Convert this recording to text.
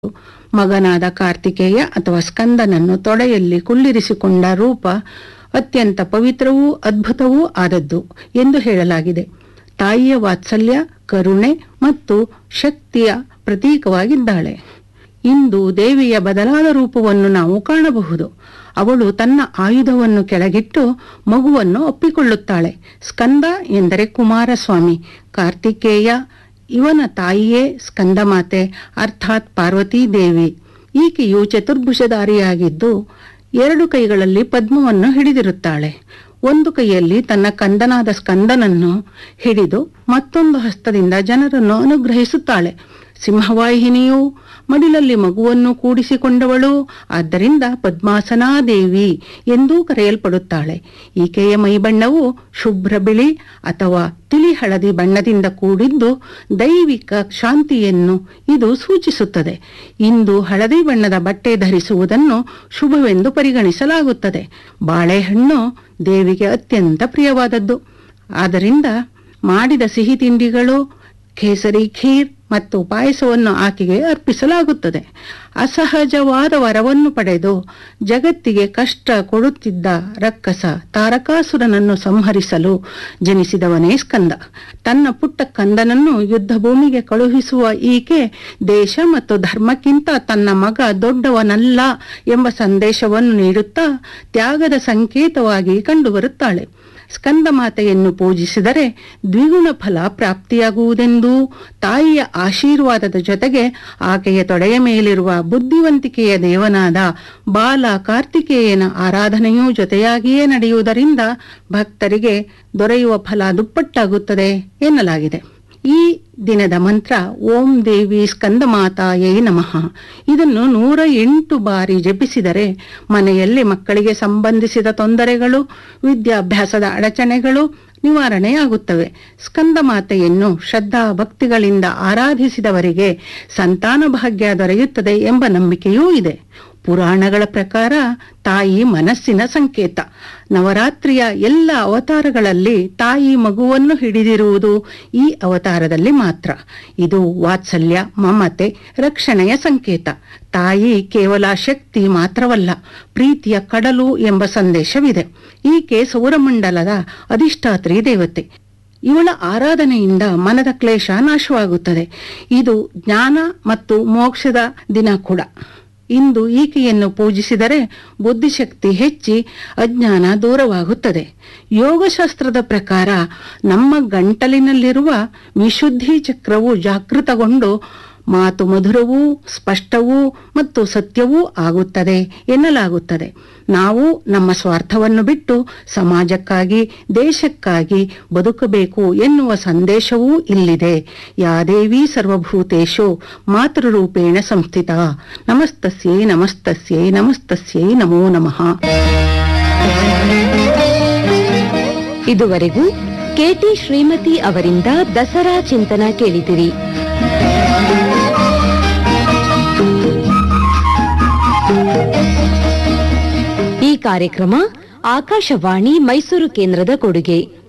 ಮಗನಾದ ಕಾರ್ತಿಕೇಯ ಅಥವಾ ಸ್ಕಂದನನ್ನು ತೊಡೆಯಲ್ಲಿ ಕುಳ್ಳಿರಿಸಿಕೊಂಡ ರೂಪ ಅತ್ಯಂತ ಪವಿತ್ರವೂ ಅದ್ಭುತವೂ ಆದದ್ದು ಎಂದು ಹೇಳಲಾಗಿದೆ ತಾಯಿಯ ವಾತ್ಸಲ್ಯ ಕರುಣೆ ಮತ್ತು ಶಕ್ತಿಯ ಪ್ರತೀಕವಾಗಿದ್ದಾಳೆ ಇಂದು ದೇವಿಯ ಬದಲಾದ ರೂಪವನ್ನು ನಾವು ಕಾಣಬಹುದು ಅವಳು ತನ್ನ ಆಯುಧವನ್ನು ಕೆಳಗಿಟ್ಟು ಮಗುವನ್ನು ಒಪ್ಪಿಕೊಳ್ಳುತ್ತಾಳೆ ಸ್ಕಂದ ಎಂದರೆ ಕುಮಾರಸ್ವಾಮಿ ಕಾರ್ತಿಕೇಯ ಇವನ ತಾಯಿಯೇ ಸ್ಕಂದಮಾತೆ ಅರ್ಥಾತ್ ಪಾರ್ವತೀ ದೇವಿ ಈಕೆಯು ಚತುರ್ಭುಜಧಾರಿಯಾಗಿದ್ದು ಎರಡು ಕೈಗಳಲ್ಲಿ ಪದ್ಮವನ್ನು ಹಿಡಿದಿರುತ್ತಾಳೆ ಒಂದು ಕೈಯಲ್ಲಿ ತನ್ನ ಕಂದನಾದ ಸ್ಕಂದನನ್ನು ಹಿಡಿದು ಮತ್ತೊಂದು ಹಸ್ತದಿಂದ ಜನರನ್ನು ಅನುಗ್ರಹಿಸುತ್ತಾಳೆ ಸಿಂಹವಾಹಿನಿಯು ಮಡಿಲಲ್ಲಿ ಮಗುವನ್ನು ಕೂಡಿಸಿಕೊಂಡವಳು ಆದ್ದರಿಂದ ಪದ್ಮಾಸನಾದೇವಿ ಎಂದೂ ಕರೆಯಲ್ಪಡುತ್ತಾಳೆ ಈಕೆಯ ಮೈಬಣ್ಣವು ಶುಭ್ರ ಬಿಳಿ ಅಥವಾ ತಿಳಿ ಹಳದಿ ಬಣ್ಣದಿಂದ ಕೂಡಿದ್ದು ದೈವಿಕ ಶಾಂತಿಯನ್ನು ಇದು ಸೂಚಿಸುತ್ತದೆ ಇಂದು ಹಳದಿ ಬಣ್ಣದ ಬಟ್ಟೆ ಧರಿಸುವುದನ್ನು ಶುಭವೆಂದು ಪರಿಗಣಿಸಲಾಗುತ್ತದೆ ಬಾಳೆಹಣ್ಣು ದೇವಿಗೆ ಅತ್ಯಂತ ಪ್ರಿಯವಾದದ್ದು ಆದ್ದರಿಂದ ಮಾಡಿದ ಸಿಹಿ ತಿಂಡಿಗಳು ಕೇಸರಿ ಖೀರ್ ಮತ್ತು ಪಾಯಸವನ್ನು ಆಕೆಗೆ ಅರ್ಪಿಸಲಾಗುತ್ತದೆ ಅಸಹಜವಾದ ವರವನ್ನು ಪಡೆದು ಜಗತ್ತಿಗೆ ಕಷ್ಟ ಕೊಡುತ್ತಿದ್ದ ರಕ್ಕಸ ತಾರಕಾಸುರನನ್ನು ಸಂಹರಿಸಲು ಜನಿಸಿದವನೇ ಸ್ಕಂದ ತನ್ನ ಪುಟ್ಟ ಕಂದನನ್ನು ಯುದ್ಧ ಭೂಮಿಗೆ ಕಳುಹಿಸುವ ಈಕೆ ದೇಶ ಮತ್ತು ಧರ್ಮಕ್ಕಿಂತ ತನ್ನ ಮಗ ದೊಡ್ಡವನಲ್ಲ ಎಂಬ ಸಂದೇಶವನ್ನು ನೀಡುತ್ತಾ ತ್ಯಾಗದ ಸಂಕೇತವಾಗಿ ಕಂಡುಬರುತ್ತಾಳೆ ಸ್ಕಂದ ಮಾತೆಯನ್ನು ಪೂಜಿಸಿದರೆ ದ್ವಿಗುಣ ಫಲ ಪ್ರಾಪ್ತಿಯಾಗುವುದೆಂದೂ ತಾಯಿಯ ಆಶೀರ್ವಾದದ ಜೊತೆಗೆ ಆಕೆಯ ತೊಡೆಯ ಮೇಲಿರುವ ಬುದ್ಧಿವಂತಿಕೆಯ ದೇವನಾದ ಬಾಲ ಕಾರ್ತಿಕೇಯನ ಆರಾಧನೆಯೂ ಜೊತೆಯಾಗಿಯೇ ನಡೆಯುವುದರಿಂದ ಭಕ್ತರಿಗೆ ದೊರೆಯುವ ಫಲ ದುಪ್ಪಟ್ಟಾಗುತ್ತದೆ ಎನ್ನಲಾಗಿದೆ ಈ ದಿನದ ಮಂತ್ರ ಓಂ ದೇವಿ ಸ್ಕಂದಮಾತಾಯೇ ನಮಃ ಇದನ್ನು ನೂರ ಎಂಟು ಬಾರಿ ಜಪಿಸಿದರೆ ಮನೆಯಲ್ಲಿ ಮಕ್ಕಳಿಗೆ ಸಂಬಂಧಿಸಿದ ತೊಂದರೆಗಳು ವಿದ್ಯಾಭ್ಯಾಸದ ಅಡಚಣೆಗಳು ನಿವಾರಣೆಯಾಗುತ್ತವೆ ಸ್ಕಂದ ಮಾತೆಯನ್ನು ಶ್ರದ್ಧಾ ಭಕ್ತಿಗಳಿಂದ ಆರಾಧಿಸಿದವರಿಗೆ ಸಂತಾನ ಭಾಗ್ಯ ದೊರೆಯುತ್ತದೆ ಎಂಬ ನಂಬಿಕೆಯೂ ಇದೆ ಪುರಾಣಗಳ ಪ್ರಕಾರ ತಾಯಿ ಮನಸ್ಸಿನ ಸಂಕೇತ ನವರಾತ್ರಿಯ ಎಲ್ಲ ಅವತಾರಗಳಲ್ಲಿ ತಾಯಿ ಮಗುವನ್ನು ಹಿಡಿದಿರುವುದು ಈ ಅವತಾರದಲ್ಲಿ ಮಾತ್ರ ಇದು ವಾತ್ಸಲ್ಯ ಮಮತೆ ರಕ್ಷಣೆಯ ಸಂಕೇತ ತಾಯಿ ಕೇವಲ ಶಕ್ತಿ ಮಾತ್ರವಲ್ಲ ಪ್ರೀತಿಯ ಕಡಲು ಎಂಬ ಸಂದೇಶವಿದೆ ಈಕೆ ಸೌರಮಂಡಲದ ಅಧಿಷ್ಠಾತ್ರಿ ದೇವತೆ ಇವಳ ಆರಾಧನೆಯಿಂದ ಮನದ ಕ್ಲೇಶ ನಾಶವಾಗುತ್ತದೆ ಇದು ಜ್ಞಾನ ಮತ್ತು ಮೋಕ್ಷದ ದಿನ ಕೂಡ ಇಂದು ಈಕೆಯನ್ನು ಪೂಜಿಸಿದರೆ ಬುದ್ಧಿಶಕ್ತಿ ಹೆಚ್ಚಿ ಅಜ್ಞಾನ ದೂರವಾಗುತ್ತದೆ ಯೋಗಶಾಸ್ತ್ರದ ಪ್ರಕಾರ ನಮ್ಮ ಗಂಟಲಿನಲ್ಲಿರುವ ವಿಶುದ್ಧಿ ಚಕ್ರವು ಜಾಗೃತಗೊಂಡು ಮಾತು ಮಧುರವೂ ಸ್ಪಷ್ಟವೂ ಮತ್ತು ಸತ್ಯವೂ ಆಗುತ್ತದೆ ಎನ್ನಲಾಗುತ್ತದೆ ನಾವು ನಮ್ಮ ಸ್ವಾರ್ಥವನ್ನು ಬಿಟ್ಟು ಸಮಾಜಕ್ಕಾಗಿ ದೇಶಕ್ಕಾಗಿ ಬದುಕಬೇಕು ಎನ್ನುವ ಸಂದೇಶವೂ ಇಲ್ಲಿದೆ ಯಾದೇವಿ ಸರ್ವಭೂತೇಶು ಮಾತೃರೂಪೇಣ ಸಂಸ್ಥಿತ ನಮಸ್ತಸ್ಯೈ ನಮಸ್ತಸ್ಯೈ ನಮಸ್ತಸ್ಯೈ ನಮೋ ನಮಃ ಇದುವರೆಗೂ ಕೆಟಿ ಶ್ರೀಮತಿ ಅವರಿಂದ ದಸರಾ ಚಿಂತನ ಕೇಳಿದಿರಿ ಈ ಕಾರ್ಯಕ್ರಮ ಆಕಾಶವಾಣಿ ಮೈಸೂರು ಕೇಂದ್ರದ ಕೊಡುಗೆ